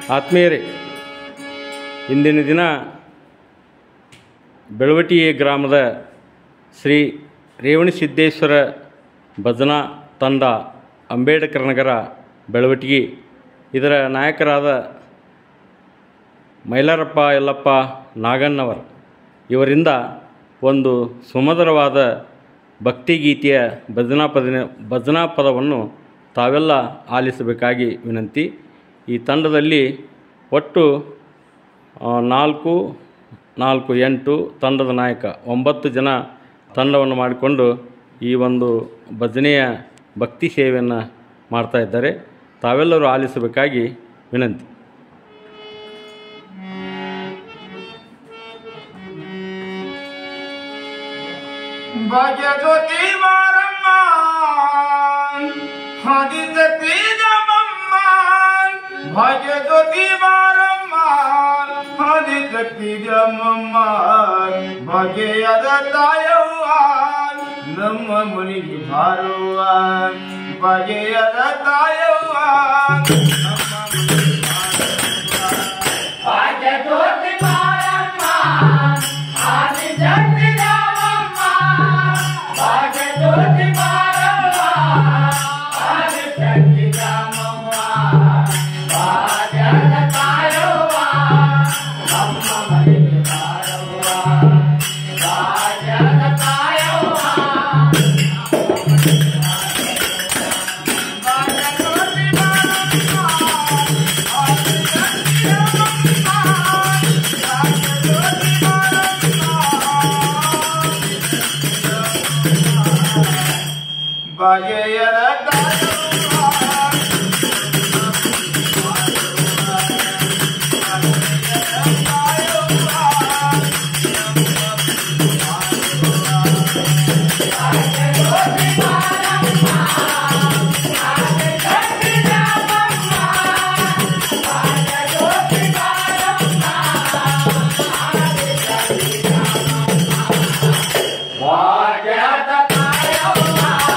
ಆತ್ಮೀಯರೇ ಇಂದಿನ ದಿನ ಬೆಳವಟಿ ಗ್ರಾಮದ ಶ್ರೀ ರೇವಣಸಿದ್ದೇಶ್ವರ ಭಜನಾ ತಂಡ ಅಂಬೇಡ್ಕರ್ ನಗರ ಬೆಳವಟಿಗೆ ಇದರ ನಾಯಕರಾದ ಮೈಲಾರಪ್ಪ ಯಲ್ಲಪ್ಪ ನಾಗಣ್ಣವರ್ ಇವರಿಂದ ಒಂದು ಸುಮಧುರವಾದ ಭಕ್ತಿಗೀತೆಯ ಭಜನಾ ಪದ ಭಜನಾ ಪದವನ್ನು ತಾವೆಲ್ಲ ಆಲಿಸಬೇಕಾಗಿ ವಿನಂತಿ ಈ ತಂಡದಲ್ಲಿ ಒಟ್ಟು ಆ, ನಾಲ್ಕು ನಾಲ್ಕು ಎಂಟು ತಂಡದ ನಾಯಕ ಒಂಬತ್ತು ಜನ ತಂಡವನ್ನು ಮಾಡಿಕೊಂಡು ಈ ಒಂದು ಭಜನೆಯ ಭಕ್ತಿ ಸೇವೆಯನ್ನು ಮಾಡ್ತಾ ಇದ್ದಾರೆ ತಾವೆಲ್ಲರೂ ಆಲಿಸಬೇಕಾಗಿ ವಿನಂತಿ ಭಜತಿ ಮಾರಮ್ಮ ಹದಿಸತಿ ಜಮಮ್ಮ ಭಜತಿ ಮಾರಮ್ಮ ಹದಿಸತಿ ಜಮಮ್ಮ ಭಗೆಯದ ತಾಯವ್ವ ನಮ್ಮ ಮುನಿಗೆ ಭಾರುವ ಬಗೆಯದ ತಾಯವ್ವ ನಮ್ಮ ಮುನಿಗೆ ಭಜತೋತಿ ಮಾರಮ್ಮ ಆದಿಶಕ್ತಿ ರಾಮಮ್ಮ ಭಜತೋತಿ ಮಾರಮ್ಮ ಆದಿಶಕ್ತಿ ರಾಮಮ್ಮ ಭಜನ ಕಾಯವ್ವ ನಮ್ಮ ಮನೆಗೆ ಬಾರವ್ವ ಭಜನ ಕಾಯವ್ವ ಬಗೆಯದ ತಾಯವ್ವ ಭಜನ ಕಾಯವ್ವ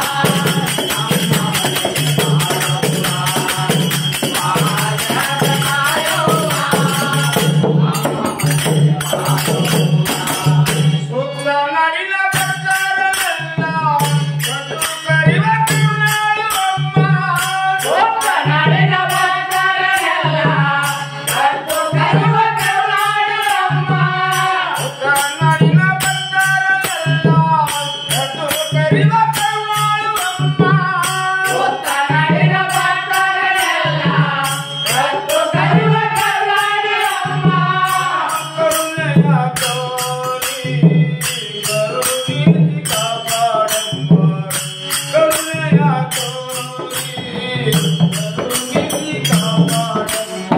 ಸುತ್ತ ನಡಿನ ಬರ್ತಾರಲ್ಲ ಕಟ್ಟು ಕರಿವ ಕರುಣಾಳುವಮ್ಮ. ಒಬ್ಬ ನಾಡಿನ ಭಕ್ತರೆಲ್ಲ ಕಟ್ಟು ಕರುವ ಕರುಣಾಡುವಮ್ಮ. ಸುತ್ತ ನಡಿನ ಬರ್ತಾರಲ್ಲ ಕಟ್ಟು ಕರಿವ ಕರುಣಾಳುವಮ್ಮ. ಒತ್ತ ನಾಡಿನ ಭಕ್ತರೆಲ್ಲ ಕಟ್ಟು ಕರುವ ಕರುಣಾಡುವಮ್ಮ. ಕರುಣೆಯ ತೋರಿ ಕರುಣಿಸಿ ಕಾಪಾಡಮ್ಮ. ಕರುಣೆಯ ತೋರಿ ಕರುಣಿಸಿ ಕಾಪಾಡಮ್ಮ.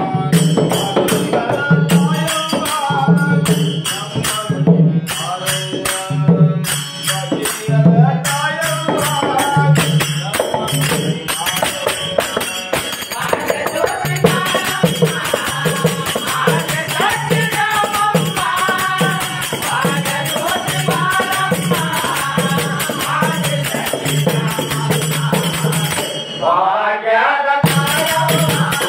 ಶಕ್ತಿ ರಾಮಮ್ಮ, ಭಾಗವತಿ ಮಾರಮ್ಮ, ಭಾಗ್ಯದ ಕಾಯವ್ವ.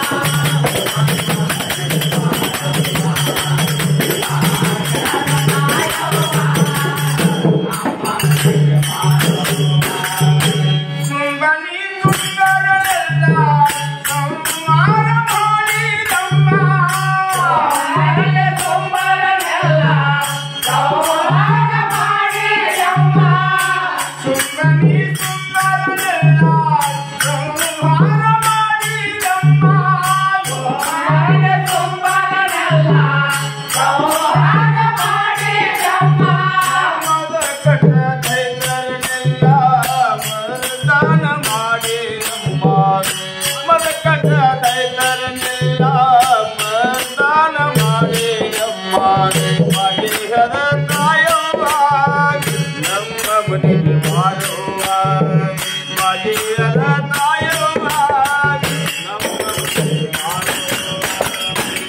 ಸುಂದರಿ ಸುಂದರರೆಲ್ಲ ಸಂಹಾರ ಮಾಡಿದಮ್ಮ. ಮರಳೆ ತುಂಬರನೆಲ್ಲ ಸೌಹಾರ್ದ ಮಾಡಿದಮ್ಮ. ಸುಂದರಿ ಸುಂದರರೆಲ್ಲ ಸಂಹಾರ ಮಾಡಿದಮ್ಮ. ಮರಳೆ ತುಂಬರನೆಲ್ಲ ಸೌಹಾರ್ದ ಮಾಡಿದಮ್ಮ. ಮದ ಕಟ್ಟ ದೈತರನ್ನೆಲ್ಲ ಮರದಾನ ಮಾಡಿದಮ್ಮ. ಮದ ಕಟ್ಟ ದೈತರನ್ನೆಲ್ಲ ಮರದಾನ ಮಾಡಿದಮ್ಮ. ಮಡಿಹದ ಕಾಯವ್ವ ನಮ್ಮ ಮನೆಗೆ ಮಾಡುವ ಮಡಿಹದ ಕಾಯವ್ವ ನಮ್ಮ ಮನೆಗೆ ಮಾಡುವ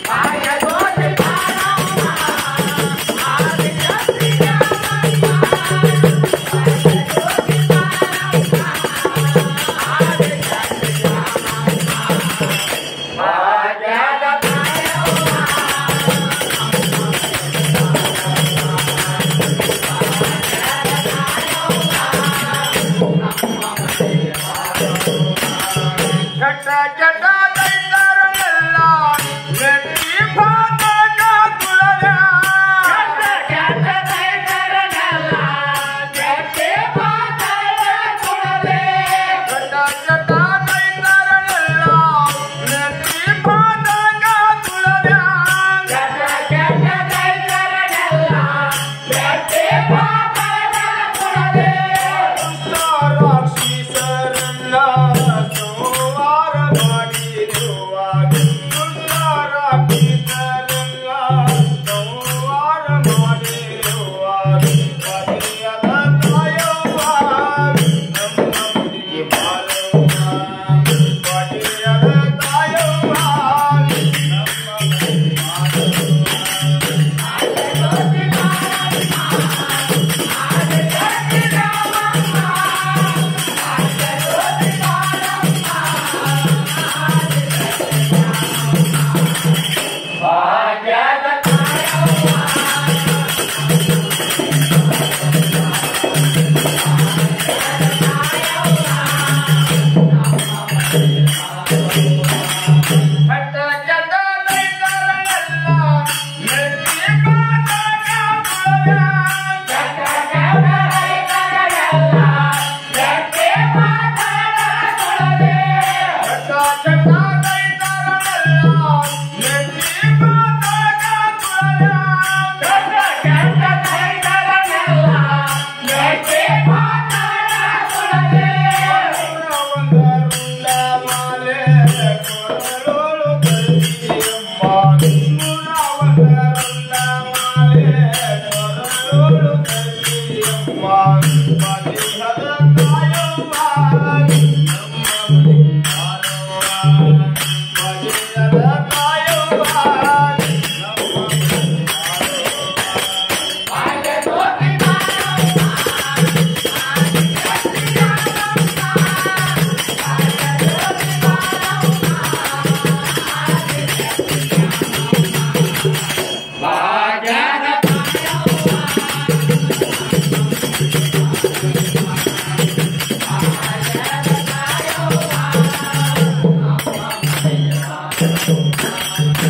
ಿ